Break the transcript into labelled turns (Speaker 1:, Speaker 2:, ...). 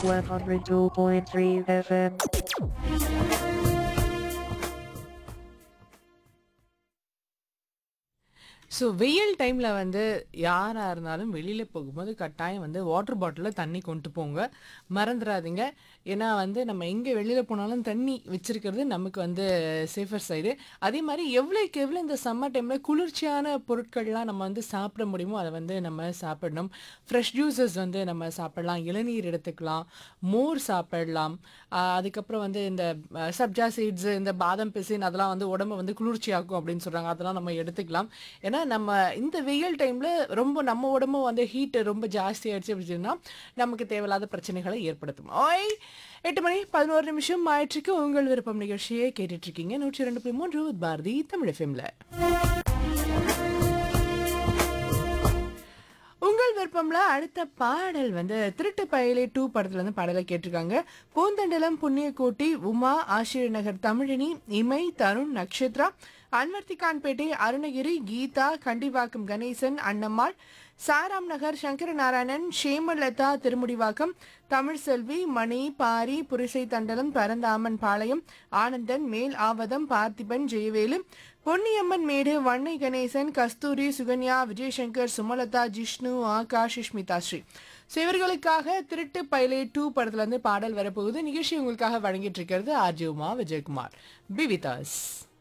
Speaker 1: 102.3 FM.
Speaker 2: So வெயில் டைமில் வந்து யாராக இருந்தாலும் வெளியில் போகும்போது கட்டாயம் வந்து வாட்டர் பாட்டிலில் தண்ணி கொண்டு போங்க மறந்துடாதீங்க ஏன்னா வந்து நம்ம எங்கே வெளியில் போனாலும் தண்ணி வச்சிருக்கிறது நமக்கு வந்து சேஃபர் சைடு அதே மாதிரி எவ்வளோக்கு எவ்வளோ இந்த சம்மர் டைமில் குளிர்ச்சியான பொருட்கள்லாம் நம்ம வந்து சாப்பிட முடியுமோ அதை வந்து நம்ம சாப்பிடணும் ஃப்ரெஷ் ஜூஸஸ் வந்து நம்ம சாப்பிடலாம் இளநீர் எடுத்துக்கலாம் மோர் சாப்பிடலாம் ஆஹ் அதுக்கப்புறம் வந்து இந்த அஹ், சப்ஜா சீட்ஸ் இந்த பாதம் பிசின் அதெல்லாம் வந்து உடம்ப வந்து குளிர்ச்சியாக்கும் அப்படின்னு சொல்கிறாங்க அதெல்லாம் நம்ம எடுத்துக்கலாம் ஏன்னா நம்ம இந்த வெயில் டைமில் ரொம்ப நம்ம உடம்பும் வந்து ஹீட் ரொம்ப ஜாஸ்தி ஆயிடுச்சு அப்படின்னா நமக்கு தேவையில்லாத பிரச்சனைகளை ஏற்படுத்தும் ஓய் எட்டு மணி பதினோரு நிமிஷம் ஆயிற்றுக்கு உங்கள் விருப்பம் நிகழ்ச்சியை கேட்டுட்டு இருக்கீங்க நூற்றி ரெண்டு புள்ளி மூன்று with பாரதி தமிழ் எஃப்எம்ல உங்கள் விருப்பம்ல அடுத்த பாடல் வந்து திருட்டு பயலே டூ படத்துல இருந்து பாடலை கேட்டிருக்காங்க பூந்தண்டலம் புண்ணியக்கோட்டி உமா ஆசிரியர் நகர் தமிழினி இமை தருண் நக்ஷத்ரா அன்வர்த்திகான்பேட்டை அருணகிரி கீதா கண்டிவாக்கம் கணேசன் அன்னம்மாள் சாராம் நகர் சங்கர நாராயணன் ஷேமலதா திருமுடிவாக்கம் தமிழ் செல்வி மணி பாரி புரிசை தண்டலம் பரந்தாமன் பாளையம் ஆனந்தன் மேல் ஆவதம் பார்த்திபன் ஜெயவேலு பொன்னியம்மன் மேடு வன்னை கணேசன் கஸ்தூரி சுகன்யா விஜயசங்கர் சுமலதா ஜிஷ்ணு ஆகாஷ் சுஷ்மிதா ஸ்ரீ ஸோ இவர்களுக்காக திருட்டு பைலே டூ படத்துல இருந்து பாடல் வரப்போகுது நிகழ்ச்சி உங்களுக்காக வழங்கிட்டு இருக்கிறது ஆர்ஜி உமா விஜயகுமார் பிவிதாஸ்